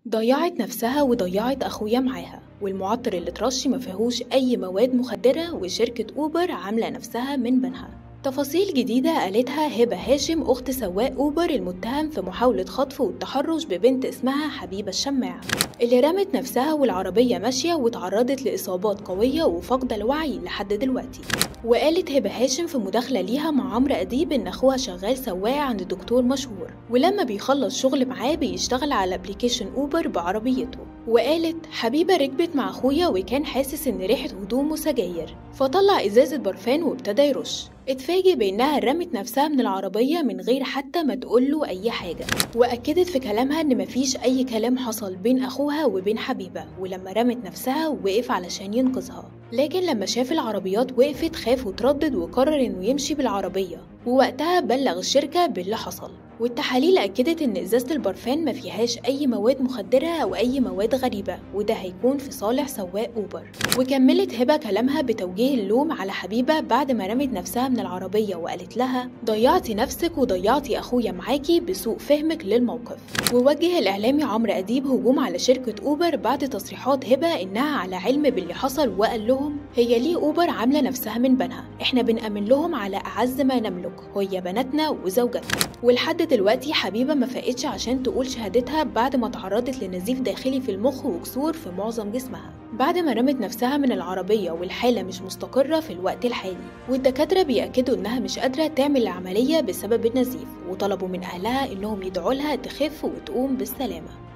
ضيعت نفسها وضيعت أخويا معاها والمعطر اللي ترش ما فيهوش أي مواد مخدرة وشركة أوبر عاملة نفسها من بنها تفاصيل جديدة قالتها هبة هاشم أخت سواق أوبر المتهم في محاولة خطف والتحرش ببنت اسمها حبيبة الشماع اللي رمت نفسها والعربية ماشية وتعرضت لإصابات قوية وفقد الوعي لحد دلوقتي وقالت هبة هاشم في مداخلة ليها مع عمرو أديب إن أخوها شغال سواق عند دكتور مشهور ولما بيخلص شغل معاه بيشتغل على ابلكيشن أوبر بعربيته وقالت حبيبة ركبت مع أخويا وكان حاسس إن ريحة هدومه سجاير فطلع إزازة برفان وابتدى يرش اتفاجئ بإنها رمت نفسها من العربية من غير حتى ما تقوله أي حاجة وأكدت في كلامها إن مفيش أي كلام حصل بين أخوها وبين حبيبة ولما رمت نفسها وقف علشان ينقذها لكن لما شاف العربيات وقفت خاف وتردد وقرر إنه يمشي بالعربية ووقتها بلغ الشركة باللي حصل والتحاليل أكدت إن إزازة البرفان ما فيهاش أي مواد مخدرة أو أي مواد غريبة وده هيكون في صالح سواق أوبر وكملت هبة كلامها بتوجيه اللوم على حبيبة بعد ما رمت نفسها من العربية وقالت لها ضيعتي نفسك وضيعتي أخويا معاكي بسوء فهمك للموقف ووجه الإعلامي عمرو أديب هجوم على شركة أوبر بعد تصريحات هبة إنها على علم باللي حصل وقال لهم هي ليه أوبر عاملة نفسها من بنها إحنا بنأمن لهم على أعز ما نملك هي بناتنا وزوجاتنا ولحد دلوقتي حبيبة ما فاقتش عشان تقول شهادتها بعد ما تعرضت لنزيف داخلي في المخ وكسور في معظم جسمها بعد ما رمت نفسها من العربية والحالة مش مستقرة في الوقت الحالي والدكاترة بيأكدوا إنها مش قادرة تعمل العملية بسبب النزيف وطلبوا من أهلها إنهم يدعوا لها تخف وتقوم بالسلامة